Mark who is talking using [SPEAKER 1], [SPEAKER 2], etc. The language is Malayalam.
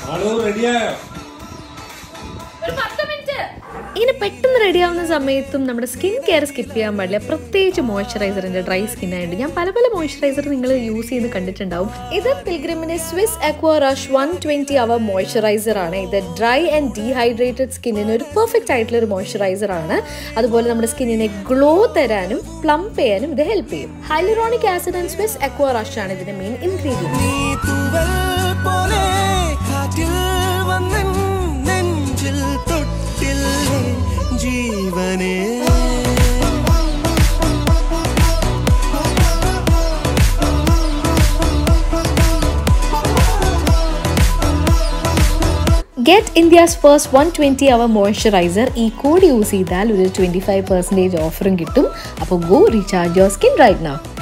[SPEAKER 1] ആളൂ റെഡിയായോ
[SPEAKER 2] ഇങ്ങനെ പെട്ടെന്ന് റെഡി ആവുന്ന സമയത്തും നമ്മുടെ സ്കിൻ കെയർ സ്കിപ്പ് ചെയ്യാൻ പാടില്ല പ്രത്യേകിച്ച് മോയ്സ്ചറൈസറിന്റെ ഡ്രൈ സ്കിൻ ആയിട്ട് ഞാൻ പല പല മോയ്സ്ചറൈസർ നിങ്ങൾ യൂസ് ചെയ്ത് കണ്ടിട്ടുണ്ടാവും ഇത് പിൽഗ്രിമിന്റെ Swiss aqua rush one twenty hour moisturiser ആണ് ഇത് ഡ്രൈ ആൻഡ് ഡീഹൈഡ്രേറ്റഡ് സ്കിന്നിന് ഒരു പെർഫെക്റ്റ് ആയിട്ടുള്ള ഒരു മോയ്സ്ചറൈസർ ആണ് അതുപോലെ നമ്മുടെ സ്കിന്നിനെ ഗ്ലോ തരാനും പ്ലംപ് ചെയ്യാനും ഇത് ഹെൽപ്പ് ചെയ്യും hyaluronic acid and Swiss aqua rush ആണ് ഇതിന്റെ മെയിൻ ഇൻഗ്രീഡിയൻറ്റ്
[SPEAKER 3] നീ തൂവൽ പോലെ കാറ്റിൽ വന്നെൻ നെഞ്ചിൽ തൊട്ടില്ലേ ജീവനേ
[SPEAKER 2] get India's first one twenty hour moisturiser ഈ കോഡ് യൂസ് ചെയ്താൽ ഒരു ട്വൻറ്റി ഫൈവ് പെർസെൻറ്റേജ് ഓഫറും കിട്ടും അപ്പോൾ go recharge your skin right now